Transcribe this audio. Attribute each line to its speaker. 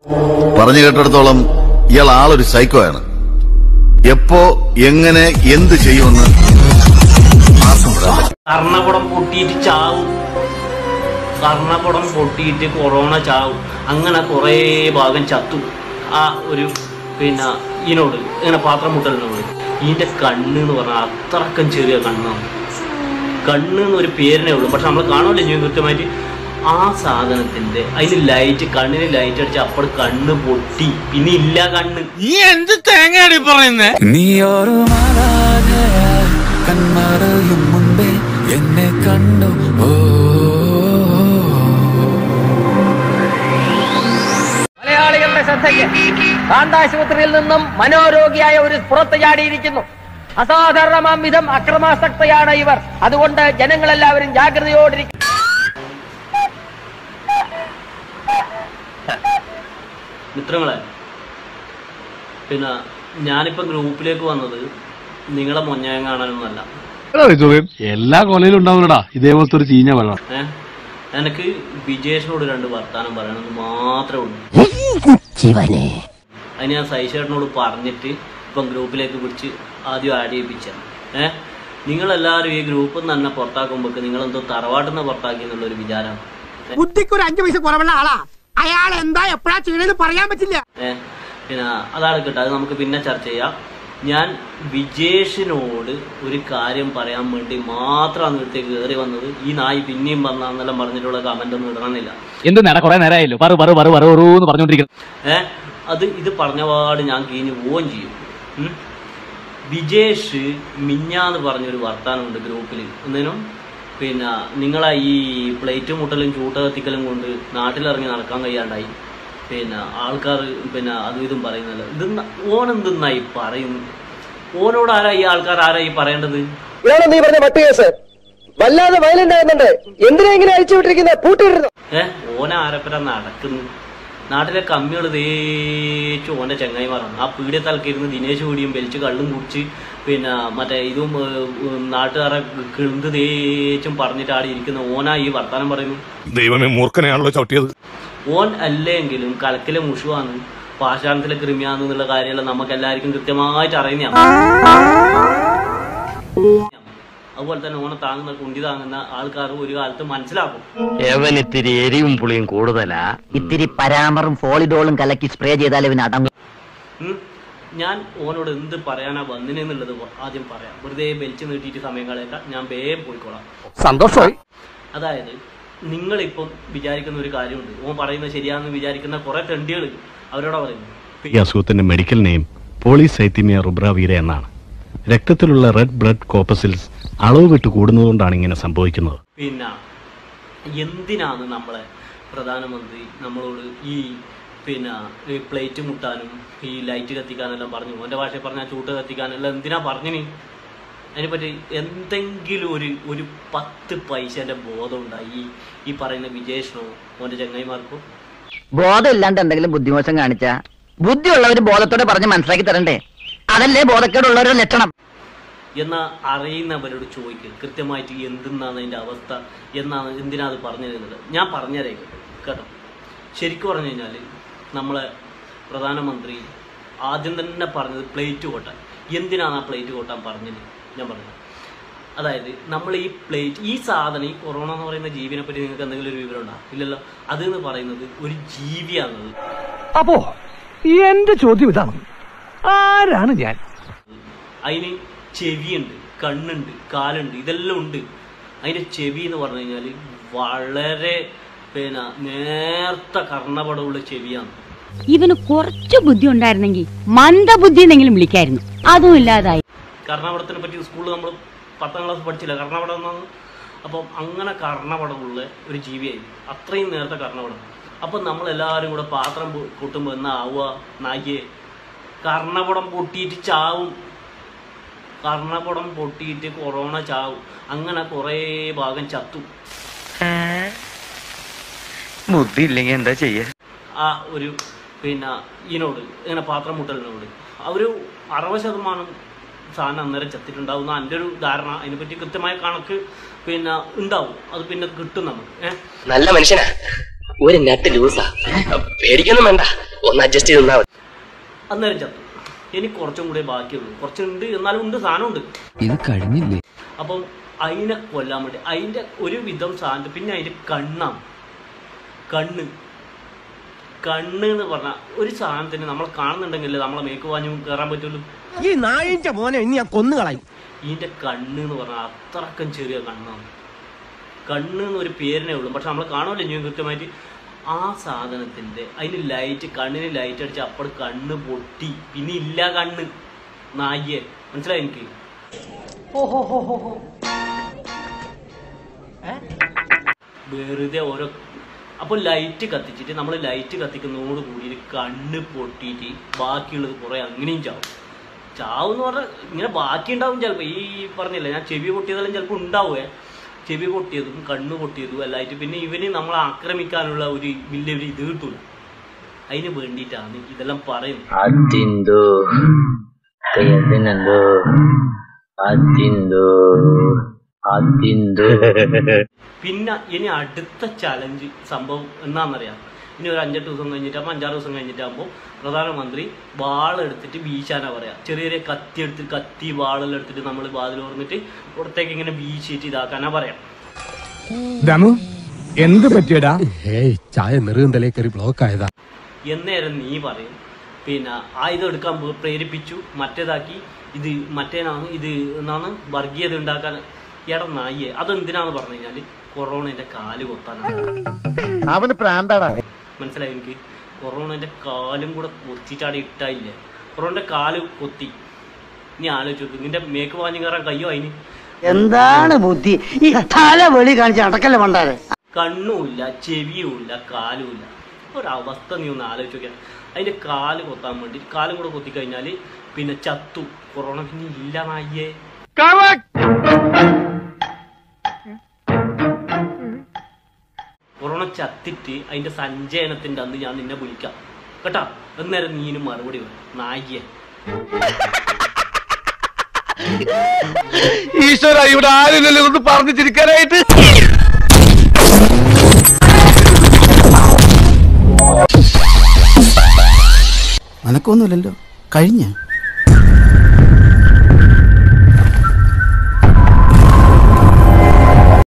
Speaker 1: പറഞ്ഞു കേട്ടിടത്തോളം ഇയാൾ ആളൊരു സൈക്കോയാണ് എപ്പോ എങ്ങനെ എന്ത് ചെയ്യുമെന്ന് ആർക്കും പറയാൻ പറ്റില്ല.
Speaker 2: കർണകുടം പൊട്ടിയിട്ട് ചാവും കർണകുടം പൊട്ടിയിട്ട് കൊറോണ ചാവും അങ്ങനെ കുറേ ഭാഗം ചത്തു ആ ഒരു പിന്നെ ഇതിനോട് ഇങ്ങനെ പാത്രം മുട്ടലിനോട് ഇതിന്റെ കണ്ണ് എന്ന് പറഞ്ഞാൽ അത്രക്കും ചെറിയ കണ്ണാണ് കണ്ണ് എന്നൊരു പേരിനേ ഉള്ളൂ പക്ഷെ നമ്മൾ കാണുമല്ലോ ചെയ്യും കൃത്യമായിട്ട് ആ സാധനത്തിന്റെ അതിന് ലൈറ്റ് കണ്ണിന് ലൈറ്റ് അടിച്ച് അപ്പോൾ കണ്ണ് പൊട്ടി പിന്നെ ഇല്ല കണ്ണ്
Speaker 3: നീ എന്ത് തേങ്ങയാടി പറയുന്നേ
Speaker 4: നീ ഒരു മാലാഖയാ കൺമറയും മുൻപേ എന്നെ കണ്ടു ഓ
Speaker 5: മലയാളികളുടെ ശ്രദ്ധയ്ക്ക് കാന്താശുപത്രിയിൽ നിന്നും മനോരോഗിയായ ഒരു പുറത്ത് ചാടിയിരിക്കുന്നു അസാധാരണമാം വിധം അക്രമാസക്തയാണ് ഇവർ അതുകൊണ്ട് ജനങ്ങളെല്ലാവരും ജാഗ്രതയോടിരിക്കും
Speaker 2: മിത്രങ്ങളെ പിന്നെ ഞാനിപ്പോൾ ഗ്രൂപ്പിലേക്ക് വന്നത് നിങ്ങളെ മൊഞ്ഞയം കാണാനൊന്നുമല്ല
Speaker 6: എല്ലാ കൊലയിലും ഉണ്ടാവില്ലടാ ഇതേപോലത്തെ ഒരു ചീഞ്ഞ വെള്ളം
Speaker 2: ഏ എനിക്ക് വിജേഷിനോട് രണ്ട് വർത്താനം പറയണമെന്ന് മാത്രമേ ഉള്ളൂ അതിന് ഞാൻ സൈശേട്ടനോട് പറഞ്ഞിട്ട് ഇപ്പം ഗ്രൂപ്പിലേക്ക് പിടിച്ച് ആദ്യം ആഡ് ചെയ്യിപ്പിച്ച ഏ നിങ്ങളെല്ലാവരും ഈ ഗ്രൂപ്പിൽ നിന്ന് തന്നെ പുറത്താക്കുമ്പോൾ നിങ്ങളെന്തോ തറവാട്ടിൽ നിന്ന് പുറത്താക്കി എന്നുള്ളൊരു വിചാരം
Speaker 7: ബുദ്ധിക്ക് ഒരു അഞ്ചു പൈസ കുറവുള്ള ആളാ അയാൾ എന്താ എപ്പോഴാ ചെയ്യണെന്ന് പറയാൻ പറ്റില്ല
Speaker 2: ഏ പിന്നെ അതാണ് കിട്ടുക അത് നമുക്ക് പിന്നെ ചർച്ച ചെയ്യാം ഞാൻ വിജേഷിനോട് ഒരു കാര്യം പറയാൻ വേണ്ടി മാത്രമാണ് ഇവിടത്തേക്ക് കയറി വന്നത് ഈ നായി പിന്നെയും വന്നാന്നെല്ലാം പറഞ്ഞിട്ടുള്ള കമന്റ് ഒന്നും ഇടണമെന്നില്ല
Speaker 8: എന്ത് നേടാ കുറെ നേരമായല്ലോ പറു പറു പറു പറു പറു എന്ന് പറഞ്ഞോണ്ടിരിക്കുന്നു
Speaker 2: ഏ അത് ഇത് പറഞ്ഞപാട് ഞാൻ കീഞ്ഞ് പോവുകയും ചെയ്യും ഉം. വിജേഷ് മിഞ്ഞാന്ന് പറഞ്ഞൊരു വർത്താനമുണ്ട് ഗ്രൂപ്പിൽ ഒന്നിനും പിന്നെ നിങ്ങളെ ഈ പ്ലേറ്റ് മുട്ടലും ചൂട്ട കത്തിക്കലും കൊണ്ട് നാട്ടിലിറങ്ങി നടക്കാൻ കഴിയാണ്ടായി പിന്നെ ആൾക്കാർ പിന്നെ അതും ഇതും പറയുന്നല്ലോ ഇത് ഓനെന്തെന്നായി പറയുന്നു ഓനോട് ആരാ ഈ ആൾക്കാർ ആരാ ഈ പറയേണ്ടത്
Speaker 5: ഇതാണ് നീ പറഞ്ഞ മട്ടു കേസ് വല്ലാതെ വയലന്റ് ആകുന്നുണ്ട് എന്തിനാ ഇങ്ങനെ അഴിച്ചു വിട്ടിരിക്കുന്നത് പൂട്ടിയിടുന്നു
Speaker 2: ഏ ഓന ആരപ്പര നടക്കുന്നു നാട്ടിലെ കമ്മികൾ തേച്ചു ഓന്റെ ചങ്ങായിമാരാണ് ആ പീഡിയത്താൽക്ക് ഇരുന്ന് ദിനേശ് കൂടിയും വലിച്ച് കള്ളും കുടിച്ച് പിന്നെ മറ്റേ ഇതും ഏ, ഉം, നാട്ടുകാരെ കിളുന്ത് തേച്ചും പറഞ്ഞിട്ട് ആടി ഇരിക്കുന്ന ഓനാ ഈ വർത്താനം പറയുന്നു
Speaker 3: ദൈവമേ മൂർഖനെയാണല്ലോ ചവിട്ടിയത്
Speaker 2: ഓൻ അല്ലെങ്കിലും കലക്കിലെ മുഷുവാണ് പാഷാണത്തിലെ കൃമിയാന്ന് എന്നുള്ള കാര്യമെല്ലാം നമുക്ക് എല്ലാവർക്കും കൃത്യമായിട്ട് അറിയുന്നതാണ് അതുപോലെ തന്നെ ഓനെ താങ്ങുന്ന കുണ്ടി താങ്ങുന്ന ആൾക്കാർ ഒരു കാലത്ത് മനസ്സിലാക്കും
Speaker 9: എവൻ ഇത്തിരി എരിവും പുളിയും കൂടുതലാ ഇത്തിരി പരാമറും ഫോളിഡോളും കലക്കി സ്പ്രേ ചെയ്താൽ ഇവന് അടങ്ങും
Speaker 2: ഉം. ഞാൻ ഓനോട് എന്ത് പറയാനാ വന്നിനെന്നുള്ളത് ആദ്യം പറയാം വെറുതെ ബെൽറ്റ് നീട്ടിയിട്ട് സമയം കളയണ്ട ഞാൻ വേഗം പോയിക്കോളാം
Speaker 5: സന്തോഷമായി
Speaker 2: അതായത് നിങ്ങളിപ്പം വിചാരിക്കുന്ന ഒരു കാര്യമുണ്ട് ഓൻ പറയുന്നത് ശരിയാണെന്ന് വിചാരിക്കുന്ന കുറെ തെണ്ടികൾ അവരോടാ പറയുന്നത്
Speaker 6: ഈ അസുഖത്തിന്റെ മെഡിക്കൽ നെയിം പോളിസൈത്തിമിയ റുബ്രാവീര എന്നാണ് രക്തത്തിലുള്ള റെഡ് ബ്ലഡ് കോപ്പസിൽസ് അളവ് വിട്ട് കൂടുന്നതുകൊണ്ടാണ് ഇങ്ങനെ സംഭവിക്കുന്നത്
Speaker 2: പിന്നെ എന്തിനാണ് നമ്മളെ പ്രധാനമന്ത്രി നമ്മളോട് ഈ പിന്നെ ഈ പ്ലേറ്റ് മുട്ടാനും ഈ ലൈറ്റ് കത്തിക്കാനെല്ലാം പറഞ്ഞു എൻ്റെ ഭാഷയിൽ പറഞ്ഞാൽ ചൂട്ട് കത്തിക്കാനെല്ലാം എന്തിനാ പറഞ്ഞിനി അതിനെപ്പറ്റി എന്തെങ്കിലും ഒരു ഒരു പത്ത് പൈസേൻ്റെ ബോധം ഉണ്ടായി ഈ ഈ പറയുന്ന വിജേഷിനോ ഓൻ്റെ ചങ്ങായിമാർക്കോ
Speaker 9: ബോധം ഇല്ലാണ്ട് എന്തെങ്കിലും ബുദ്ധിമോശം കാണിച്ച ബുദ്ധിയുള്ളവര് ബോധത്തോടെ പറഞ്ഞ് മനസ്സിലാക്കി തരണ്ടേ അതല്ലേ ബോധക്കേടുള്ളവരുടെ ലക്ഷണം
Speaker 2: എന്നാ അറിയുന്നവരോട് ചോദിക്കുക കൃത്യമായിട്ട് എന്തെന്നാണ് അതിൻ്റെ അവസ്ഥ എന്നാണ് എന്തിനാ അത് പറഞ്ഞു തരുന്നത് ഞാൻ പറഞ്ഞുതരേക്കും കേട്ടോ ശരിക്കും പറഞ്ഞു കഴിഞ്ഞാൽ നമ്മളെ പ്രധാനമന്ത്രി ആദ്യം തന്നെ പറഞ്ഞത് പ്ലേറ്റ് കൊട്ടാൻ എന്തിനാണ് ആ പ്ലേറ്റ് കൊട്ടാൻ പറഞ്ഞത് ഞാൻ പറഞ്ഞത് അതായത് നമ്മൾ ഈ പ്ലേറ്റ് ഈ സാധനം ഈ കൊറോണ എന്ന് പറയുന്ന ജീവിനെ പറ്റി നിങ്ങൾക്ക് എന്തെങ്കിലും ഒരു വിവരം ഉണ്ടോ ഇല്ലല്ലോ അത് എന്ന് പറയുന്നത് ഒരു ജീവിയാണത്
Speaker 7: അപ്പോ എന്റെ ചോദ്യം ഇതാണ് ആരാണ് ഞാൻ
Speaker 2: അതിന് ചെവിയുണ്ട് കണ്ണുണ്ട് കാലുണ്ട് ഇതെല്ലാം ഉണ്ട് അതിൻ്റെ ചെവി എന്ന് പറഞ്ഞു കഴിഞ്ഞാൽ വളരെ പിന്നെ നേർത്ത കർണപടമുള്ള ചെവിയാണ്
Speaker 10: ഇവന് കുറച്ച് ബുദ്ധി ഉണ്ടായിരുന്നെങ്കിൽ മന്ദബുദ്ധി എന്നെങ്കിലും വിളിക്കായിരുന്നു അതും ഇല്ലാതായി
Speaker 2: കർണപടത്തിനെ പറ്റി സ്കൂളിൽ നമ്മൾ പത്താം ക്ലാസ് പഠിച്ചില്ല കർണപടം എന്നാണ് അപ്പം അങ്ങനെ കർണപടമുള്ള ഒരു ജീവിയായി അത്രയും നേരത്തെ കർണപടം അപ്പം നമ്മളെല്ലാവരും കൂടെ പാത്രം പൊ- പൊട്ടുമ്പോൾ എന്നാ ആവുക നായികയെ കർണപടം പൊട്ടിയിട്ട് ചാവും കർണപടം പൊട്ടിയിട്ട് കൊറോണ ചാവും അങ്ങനെ കുറേ ഭാഗം ചത്തു
Speaker 9: ബുദ്ധി ഇല്ലെങ്കിൽ എന്താ ചെയ്യാ
Speaker 2: ആ ഒരു പിന്നെ ഇതിനോട് ഇങ്ങനെ പാത്രം മുട്ടലിനോട് ആ ഒരു അറുപത് ശതമാനം സാധനം അന്നേരം ചത്തിട്ടുണ്ടാവും എന്നാ എൻ്റെ ഒരു ധാരണ അതിനെപ്പറ്റി കൃത്യമായ കണക്ക് പിന്നെ ഉണ്ടാവും അത് പിന്നെ കിട്ടും നമുക്ക് ഏഹ്
Speaker 5: നല്ല മനുഷ്യനാ
Speaker 11: ഒരു നട്ട് ലൂസാ പേടിക്കൊന്നും വേണ്ട ഒന്ന് അഡ്ജസ്റ്റ് ചെയ്ത് നിന്നാ മതി
Speaker 2: അന്നേരം ചത്തു എനിക്ക് കുറച്ചും കൂടെ ബാക്കിയുള്ളൂ കുറച്ചുണ്ട് എന്നാലും ഉണ്ട് സാധനമുണ്ട്
Speaker 4: ഇത് കഴിഞ്ഞില്ലേ
Speaker 2: അപ്പം അതിനെ കൊല്ലാൻ വേണ്ടി അതിൻ്റെ ഒരു വിധം സാധനം പിന്നെ അതിൻ്റെ കണ്ണാണ് കണ്ണ് കണ്ണ് എന്ന് പറഞ്ഞാൽ ഒരു സാധനത്തിന് നമ്മൾ കാണുന്നുണ്ടെങ്കിൽ നമ്മളെ മേക്ക് വാഞ്ഞു കയറാൻ പറ്റുള്ളൂ
Speaker 7: ഈ നായിന്റെ മോനെ ഇനി ഞാൻ കൊന്നുകളയും
Speaker 2: ഇതിൻ്റെ കണ്ണ് എന്ന് പറഞ്ഞാൽ അത്രക്കം ചെറിയ കണ്ണാണ് കണ്ണ് എന്നൊരു പേരിനേ ഉള്ളൂ പക്ഷെ നമ്മൾ കാണുമല്ലോ ഞാൻ കൃത്യമായിട്ട് ആ സാധനത്തിൻ്റെ അതിന് ലൈറ്റ് കണ്ണിന് ലൈറ്റ് അടിച്ച് അപ്പോൾ കണ്ണ് പൊട്ടി പിന്നെ ഇല്ല കണ്ണ് നായ്യെ മനസ്സിലായി എനിക്ക് വെറുതെ ഓരോ അപ്പോൾ ലൈറ്റ് കത്തിച്ചിട്ട് നമ്മൾ ലൈറ്റ് കത്തിക്കുന്നതോട് കൂടി കണ്ണ് പൊട്ടിയിട്ട് ബാക്കിയുള്ളത് കുറേ അങ്ങനെയും ചാവും ചാവും എന്ന് പറഞ്ഞാൽ ഇങ്ങനെ ബാക്കി ഉണ്ടാവും ചിലപ്പോൾ ഈ പറഞ്ഞില്ല ഞാൻ ചെവി പൊട്ടിയതെല്ലാം ചിലപ്പോൾ ഉണ്ടാവുമേ ചെവി പൊട്ടിയതും കണ്ണ് പൊട്ടിയതും എല്ലായിട്ട് പിന്നെ ഇവന് നമ്മളെ ആക്രമിക്കാനുള്ള ഒരു വലിയൊരു ഇത് കിട്ടൂല അതിന് വേണ്ടിയിട്ടാണ് ഇതെല്ലാം പറയുന്നത്
Speaker 11: അതിന്തോ എന്തിനെന്തോ അതിന്തോ അതിന്തോ
Speaker 2: പിന്നെ ഇനി അടുത്ത ചലഞ്ച് സംഭവം എന്നാണെന്നറിയാം ഇനി ഒരു അഞ്ചെട്ട് ദിവസം കഴിഞ്ഞിട്ടാകുമ്പോൾ അഞ്ചാറ് ദിവസം കഴിഞ്ഞിട്ടാകുമ്പോൾ പ്രധാനമന്ത്രി വാളെടുത്തിട്ട് വീശാനാ പറയാം ചെറിയ ചെറിയ കത്തി എടുത്ത് കത്തി വാളെല്ലാം എടുത്തിട്ട് നമ്മൾ വാതിൽ തുറന്നിട്ട് പുറത്തേക്ക് ഇങ്ങനെ വീശിയിട്ട് ഇതാക്കാനാ പറയാം
Speaker 3: ദമു എന്ത് പറ്റിയടാ
Speaker 12: ഏയ് ചായ നെറുകന്തലേ കയറി ബ്ലോക്ക് ആയതാ
Speaker 2: എന്നേരം നീ പറയും പിന്നെ ആയുധം എടുക്കാൻ പോ- പ്രേരിപ്പിച്ചു മറ്റേതാക്കി ഇത് മറ്റേനാണ് ഇത് എന്നാണ് വർഗീയത ഉണ്ടാക്കാൻ എടാ നായിയെ അതെന്തിനാന്ന് പറഞ്ഞു കഴിഞ്ഞാൽ കൊറോണന്റെ കാല് കൊത്താനാണ്
Speaker 5: അവന് പ്രാന്താടാ
Speaker 2: മനസ്സിലായി എനിക്ക് കൊറോണന്റെ കാലും കൂടെ കൊത്തിച്ചാടി ഇട്ടായില്ലേ കൊറോണന്റെ കാല് കൊത്തി നീ ആലോചിച്ചു നോക്ക് നിന്റെ മേക്ക് വാങ്ങി കയറാൻ കയ്യോ അതിന്
Speaker 9: എന്താണ് ബുദ്ധി ഈ തല വെളി കാണിച്ച് അടക്കല്ലേ മണ്ടാരെ
Speaker 2: കണ്ണുമില്ല ചെവിയുമില്ല കാലുമില്ല ഒരവസ്ഥ നീ ഒന്ന് ആലോചിച്ച് നോക്കിയാൽ അതിന്റെ കാല് കൊത്താൻ വേണ്ടി കാലും കൂടെ കൊത്തി കഴിഞ്ഞാൽ പിന്നെ ചത്തു കൊറോണ പിന്നെ ഇല്ല നായ്യേ കൊറോണ ചത്തിട്ട് അതിന്റെ സഞ്ചയനത്തിന്റെ അന്ന് ഞാൻ നിന്നെ വിളിക്കാം കേട്ടാ അന്നേരം നീന് മറുപടി വേണം നായ്യേ
Speaker 3: ഈശ്വര ഇവിടെ ആരില്ലല്ലോ ഒന്ന് പറഞ്ഞു ചിരിക്കാനായിട്ട്
Speaker 13: അനക്കൊന്നുമില്ലല്ലോ കഴിഞ്ഞ